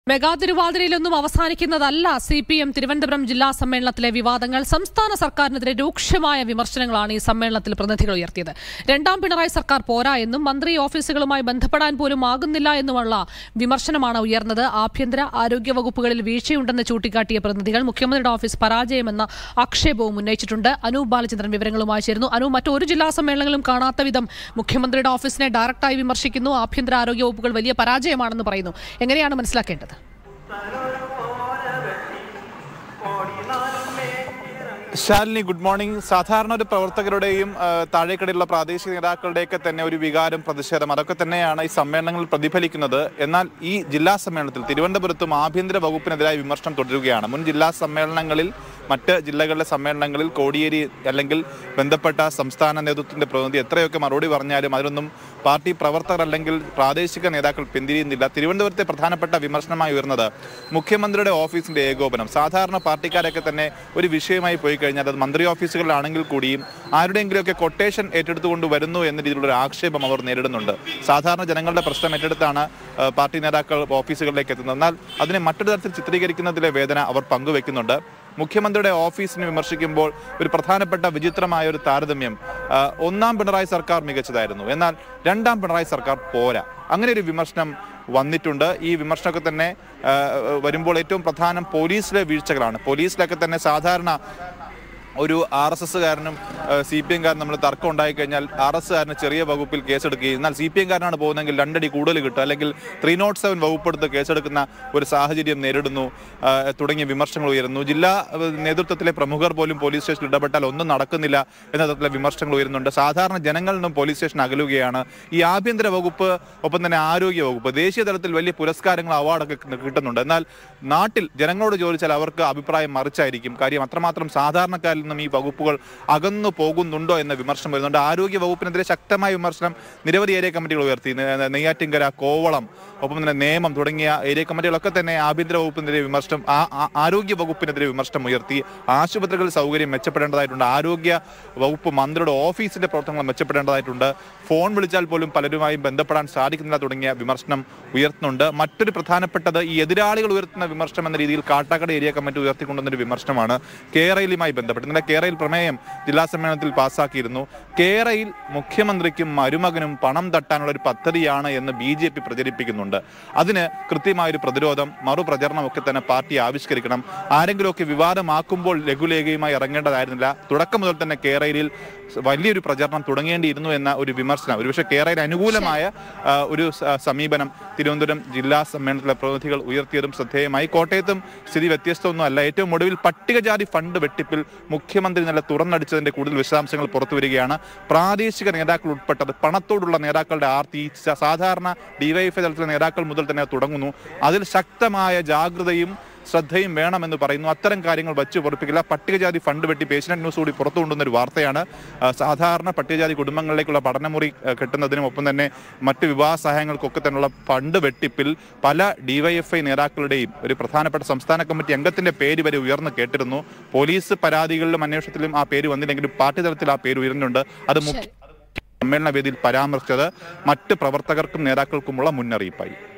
mega തിരുവാതിരയിലൊന്നും അവസാനിക്കുന്നതല്ല C P M Thiruvananthapuram ജില്ലാ സമ്മേളനത്തിലെ വിവാദങ്ങൾ സംസ്ഥാന സർക്കാരിനെതിരെ രൂക്ഷമായ വിമർശനങ്ങളാണ് ഈ സമ്മേളനത്തിൽ പ്രതിനിധികൾ ഉയർത്തിയത് രണ്ടാം പിണറായി സർക്കാർ പോരാ എന്നും മന്ത്രി ഓഫീസുകളുമായി ബന്ധപ്പെടാൻ പോലും ആകുന്നില്ല എന്നുമുള്ള വിമർശനമാണ് ഉയർന്നത് ആഭ്യന്തര ആരോഗ്യ വകുപ്പുകളിൽ വീഴ്ചയുണ്ടെന്ന് ചൂണ്ടിക്കാട്ടിയ പ്രതിനിധികൾ മുഖ്യമന്ത്രിയുടെ ഓഫീസ് പരാജയമെന്ന ആക്ഷേപവും ഉന്നയിച്ചിട്ടുണ്ട് അനൂപ് ബാലചന്ദ്രൻ വിവരങ്ങളുമായി ചേരുന്നു അനൂപ് മറ്റൊരു ജില്ലാ സമ്മേളനങ്ങളും കാണാത്ത വിധം മുഖ്യമന്ത്രിയുടെ ഓഫീസിനെ ഡയറക്റ്റായി വിമർശിക്കുന്നു ആഭ്യന്തര ആരോഗ്യ വകുപ്പുകൾ വലിയ പരാജയമാണെന്ന് പറയുന്നു എങ്ങനെയാണ് മനസ്സിലാക്കേണ്ടത് ശാലിനി ഗുഡ് മോർണിംഗ് സാധാരണ ഒരു പ്രവർത്തകരുടെയും ആ, താഴേക്കടയിലുള്ള പ്രാദേശിക നേതാക്കളുടെയൊക്കെ തന്നെ ഒരു വികാരം പ്രതിഷേധം അതൊക്കെ തന്നെയാണ് ഈ സമ്മേളനങ്ങളിൽ പ്രതിഫലിക്കുന്നത് എന്നാൽ ഈ ജില്ലാ സമ്മേളനത്തിൽ തിരുവനന്തപുരത്തും ആഭ്യന്തര വകുപ്പിനെതിരായ വിമർശനം തുടരുകയാണ് മുൻ ജില്ലാ സമ്മേളനങ്ങളിൽ മറ്റ് ജില്ലകളിലെ സമ്മേളനങ്ങളിൽ കോടിയേരി അല്ലെങ്കിൽ ബന്ധപ്പെട്ട സംസ്ഥാന നേതൃത്വത്തിന്റെ പ്രതിനിധി എത്രയൊക്കെ മറുപടി പറഞ്ഞാലും അതിനൊന്നും പാർട്ടി പ്രവർത്തകർ അല്ലെങ്കിൽ പ്രാദേശിക നേതാക്കൾ പിന്തിരിയുന്നില്ല തിരുവനന്തപുരത്തെ പ്രധാനപ്പെട്ട വിമർശനമായി ഉയർന്നത് മുഖ്യമന്ത്രിയുടെ ഓഫീസിന്റെ ഏകോപനം സാധാരണ പാർട്ടിക്കാരൊക്കെ തന്നെ ഒരു വിഷയമായി പോയി കഴിഞ്ഞാൽ അത് മന്ത്രി ഓഫീസുകളിലാണെങ്കിൽ കൂടിയും ആരുടെയെങ്കിലുമൊക്കെ കൊട്ടേഷൻ ഏറ്റെടുത്തുകൊണ്ട് വരുന്നു എന്ന രീതിയിലുള്ള ഒരു ആക്ഷേപം അവർ നേരിടുന്നുണ്ട് സാധാരണ ജനങ്ങളുടെ പ്രശ്നം ഏറ്റെടുത്താണ് ആ, പാർട്ടി നേതാക്കൾ ഓഫീസുകളിലേക്ക് എത്തുന്നത് എന്നാൽ അതിനെ മറ്റൊരു തരത്തിൽ ചിത്രീകരിക്കുന്നതിലെ വേദന അവർ പങ്കുവെക്കുന്നുണ്ട് മുഖ്യമന്ത്രിയുടെ ഓഫീസിനെ വിമർശിക്കുമ്പോൾ ഒരു പ്രധാനപ്പെട്ട വിചിത്രമായ ഒരു താരതമ്യം ആ, ഒന്നാം പിണറായി സർക്കാർ മികച്ചതായിരുന്നു എന്നാൽ രണ്ടാം പിണറായി സർക്കാർ പോരാ അങ്ങനെ ഒരു വിമർശനം വന്നിട്ടുണ്ട് ഈ വിമർശനമൊക്കെ തന്നെ ആ, വരുമ്പോൾ ഏറ്റവും പ്രധാനം പോലീസിലെ വീഴ്ചകളാണ് പോലീസിലൊക്കെ തന്നെ സാധാരണ ഒരു ആർ എസ് എസ്സുകാരനും സി പി എംകാരനും നമ്മൾ തർക്കം ഉണ്ടായി കഴിഞ്ഞാൽ ആർ എസ് കാരന് ചെറിയ വകുപ്പിൽ കേസെടുക്കുകയും എന്നാൽ സി പി എംകാരനാണ് പോകുന്നതെങ്കിൽ രണ്ടടി കൂടുതൽ കിട്ടും അല്ലെങ്കിൽ ത്രീ നോട്ട് സെവൻ വകുപ്പെടുത്ത് കേസെടുക്കുന്ന ഒരു സാഹചര്യം നേരിടുന്നു ആ, തുടങ്ങിയ വിമർശനങ്ങൾ ഉയരുന്നു ജില്ലാ ആ, നേതൃത്വത്തിലെ പ്രമുഖർ പോലും പോലീസ് സ്റ്റേഷനിൽ ഇടപെട്ടാൽ ഒന്നും നടക്കുന്നില്ല എന്ന തരത്തിലെ വിമർശനങ്ങൾ ഉയരുന്നുണ്ട് സാധാരണ ജനങ്ങളിൽ നിന്നും പോലീസ് സ്റ്റേഷൻ അകലുകയാണ് ഈ ആഭ്യന്തര വകുപ്പ് ഒപ്പം തന്നെ ആരോഗ്യ വകുപ്പ് ദേശീയ തലത്തിൽ വലിയ പുരസ്കാരങ്ങൾ അവാർഡൊക്കെ കിട്ടുന്നുണ്ട് എന്നാൽ നാട്ടിൽ ജനങ്ങളോട് ചോദിച്ചാൽ അവർക്ക് അഭിപ്രായം മറിച്ചായിരിക്കും കാര്യം അത്രമാത്രം സാധാരണക്കാരിൽ നിന്നും ഈ വകുപ്പുകൾ അകന്നു പോകുന്നുണ്ടോ എന്ന വിമർശനം വരുന്നുണ്ട് ആരോഗ്യ വകുപ്പിനെതിരെ ശക്തമായ വിമർശനം നിരവധി ഏരിയ കമ്മിറ്റികൾ ഉയർത്തി നെ- നെയ്യാറ്റിൻകര കോവളം ഒപ്പം തന്നെ നിയമം തുടങ്ങിയ ഏരിയ കമ്മിറ്റികളൊക്കെ തന്നെ ആഭ്യന്തര വകുപ്പിനെതിരെ വിമർശനം ആ- ആ- ആരോഗ്യ വകുപ്പിനെതിരെ വിമർശനം ഉയർത്തി ആശുപത്രികൾ സൗകര്യം മെച്ചപ്പെടേണ്ടതായിട്ടുണ്ട് ആരോഗ്യ വകുപ്പ് മന്ത്രിയുടെ ഓഫീസിന്റെ പ്രവർത്തനങ്ങൾ മെച്ചപ്പെടേണ്ടതായിട്ടുണ്ട് ഫോൺ വിളിച്ചാൽ പോലും പലരുമായും ബന്ധപ്പെടാൻ സാധിക്കുന്നില്ല തുടങ്ങിയ വിമർശനം ഉയർത്തുന്നുണ്ട് മറ്റൊരു പ്രധാനപ്പെട്ടത് ഈ എതിരാളികൾ ഉയർത്തുന്ന വിമർശനം എന്ന രീതിയിൽ കാട്ടാക്കട ഏരിയ കമ്മിറ്റി ഉയർത്തിക്കൊണ്ടുവന്ന ഒരു വിമർശനമാണ് കേരളയുമായി ബന്ധപ്പെട്ട് ഇന്നലെ കേരളയിൽ പ്രമേയം ജില്ലാ സമ്മേളനത്തിൽ പാസ്സാക്കിയിരുന്നു കേരളയിൽ മുഖ്യമന്ത്രിക്കും മരുമകനും പണം തട്ടാനുള്ള ഒരു പദ്ധതിയാണ് എന്ന് ബി ജെ പി പ്രചരിപ്പിക്കുന്നുണ്ട് അതിന് കൃത്യമായൊരു പ്രതിരോധം മറുപ്രചരണം ഒക്കെ തന്നെ പാർട്ടി ആവിഷ്കരിക്കണം ആരെങ്കിലുമൊക്കെ വിവാദമാക്കുമ്പോൾ ലഘുലേഖയുമായി ഇറങ്ങേണ്ടതായിരുന്നില്ല തുടക്കം മുതൽ തന്നെ കേരളയിൽ വലിയൊരു പ്രചരണം തുടങ്ങേണ്ടിയിരുന്നു എന്ന ഒരു വിമർശനം ഒരുപക്ഷെ കേരളയിൽ അനുകൂലമായ ആ, ഒരു സ- സമീപനം തിരുവനന്തപുരം ജില്ലാ സമ്മേളനത്തിലെ പ്രതിനിധികൾ ഉയർത്തിയതും ശ്രദ്ധേയമായി കോട്ടയത്തും സ്ഥിതി വ്യത്യസ്തമൊന്നും അല്ല ഏറ്റവും ഒടുവിൽ പട്ടികജാതി ഫണ്ട് വെട്ടിപ്പിൽ മുഖ്യമന്ത്രി നല്ല തുറന്നടിച്ചതിന്റെ കൂടുതൽ വിശദാംശങ്ങൾ പുറത്തു വരികയാണ് പ്രാദേശിക നേതാക്കൾ ഉൾപ്പെട്ടത് പണത്തോടുള്ള നേതാക്കളുടെ ആർത്തി സ- സാധാരണ ഡിവൈഎഫ്ഐ തലത്തിലെ നേതാക്കൾ മുതൽ തന്നെ തുടങ്ങുന്നു അതിൽ ശക്തമായ ജാഗ്രതയും ശ്രദ്ധയും വേണമെന്ന് പറയുന്നു അത്തരം കാര്യങ്ങൾ വച്ചു പൊറപ്പിക്കില്ല പട്ടികജാതി ഫണ്ട് വെട്ടി പേഷ്യന്റ് ന്യൂസ് കൂടി പുറത്തു കൊണ്ടുവന്ന ഒരു വാർത്തയാണ് ആ, സാധാരണ പട്ടികജാതി കുടുംബങ്ങളിലേക്കുള്ള പഠനമുറി ആ, കെട്ടുന്നതിനും ഒപ്പം തന്നെ മറ്റ് വിവാഹ സഹായങ്ങൾക്കൊക്കെ തന്നെയുള്ള ഫണ്ട് വെട്ടിപ്പിൽ പല ഡിവൈഎഫ്ഐ നേതാക്കളുടെയും ഒരു പ്രധാനപ്പെട്ട സംസ്ഥാന കമ്മിറ്റി അംഗത്തിന്റെ പേര് വരെ ഉയർന്നു കേട്ടിരുന്നു പോലീസ് പരാതികളിലും അന്വേഷണത്തിലും ആ പേര് വന്നില്ലെങ്കിലും പാർട്ടി തലത്തിൽ ആ പേര് ഉയർന്നുണ്ട് അത് മുഖ്യ ശരി സമ്മേളന വേദിയിൽ പരാമർശിച്ചത് മറ്റ് പ്രവർത്തകർക്കും നേതാക്കൾക്കുമുള്ള മുന്നറിയിപ്പായി